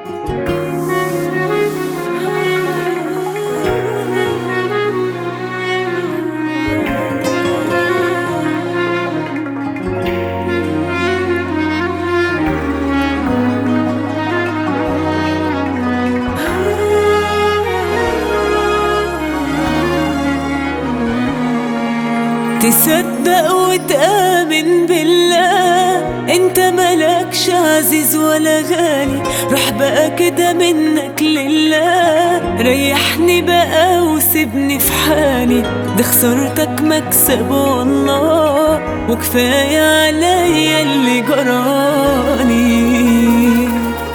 تصدق وتآمن بالله انت ملكش عزيز ولا غالي روح بقى كده منك لله ريحني بقى وسيبني في حالي دي خسارتك مكسب والله وكفاية عليا اللي جرالي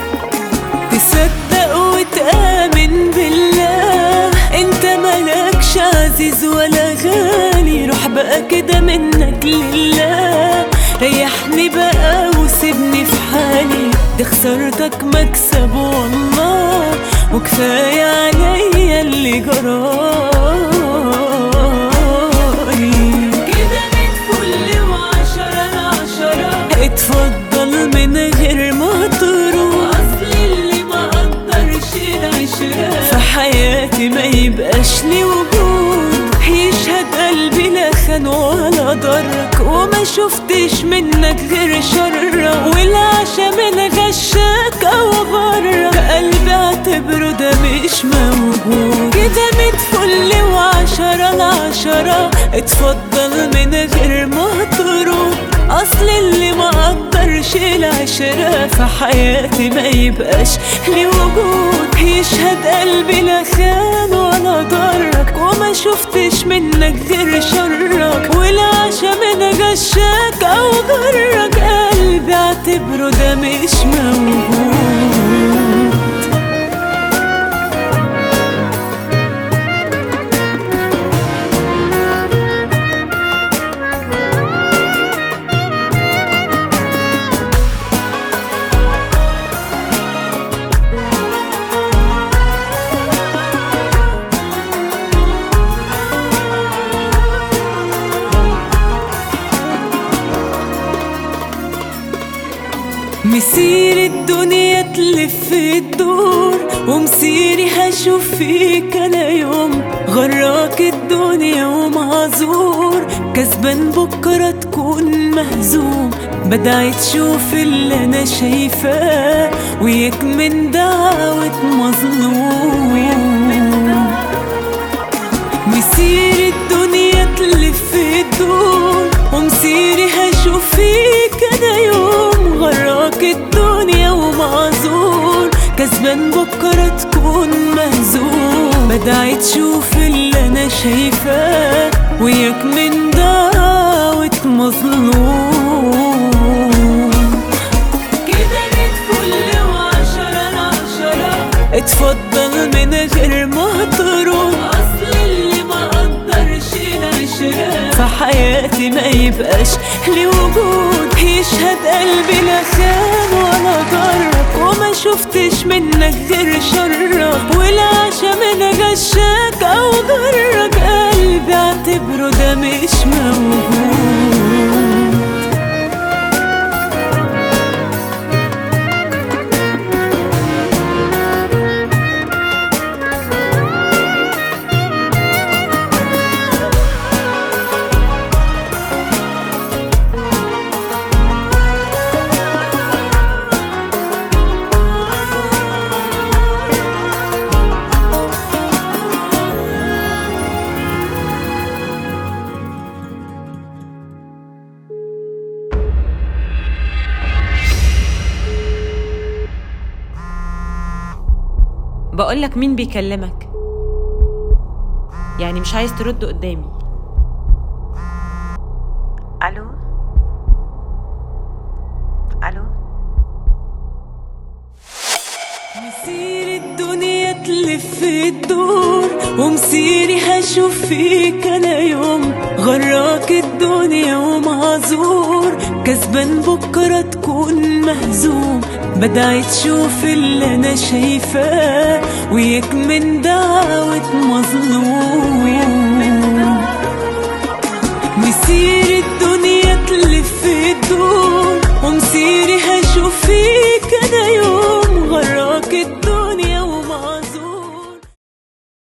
تصدق وتآمن بالله انت ملكش عزيز ولا غالي روح بقى كده منك لله ريحني بقى وسيبني في حالي دي خسارتك مكسب والله وكفاية عليا اللي جرالي كده من كل وعشرة لعشرة اتفضل من غير ما تروح اصل اللي ما قدرش العشرة في حياتي ما يبقاش لي وجود يشهد قلبي لا خان ولا ضرك وما شفتش منك غير شرك والعشا من غشاك او غرك قلبي اعتبره ده مش موجود كده ميت فل وعشرة لعشرة اتفضل من غير ما تروح اصل اللي ما قدرش العشرة في حياتي ما يبقاش لي وجود يشهد قلبي لا خان ولا ضرك وما شفتش منك غير شرك والعشا من غشاك او جرك قلبي اعتبره ده مش موجود مسير الدنيا تلف الدور ومسيري هشوف فيك انا يوم غراك الدنيا ومعذور كسبان بكرة تكون مهزوم بدعي تشوف اللي انا شايفاه وياك من دعوة مظلوم مسير الدنيا تلف الدور ومسيري هشوف فيك انا يوم غراك الدنيا ومعذور كسبان بكرة تكون مهزوم بدعي تشوف اللي انا شايفاه وياك من دعوة مظلوم كده كل وعشرة لعشرة اتفضل من غير ما تروح اصل اللي ما قدرش العشرة في حياتي ما يبقاش لي وجود يشهد قلبي لا خان ولا ضرك وما شفتش منك غير شرك والعشا من غشاك او جرك قلبي اعتبره ده مش موجود بقولك مين بيكلمك يعني مش عايز ترد قدامي الو الو مسير الدنيا تلف الدور ومسيري هشوف فيك انا يوم غراك الدنيا ومعذور كسبان بكرة تكون مهزوم بدعي تشوف اللي انا شايفاه وياك من دعوة مظلوم مسير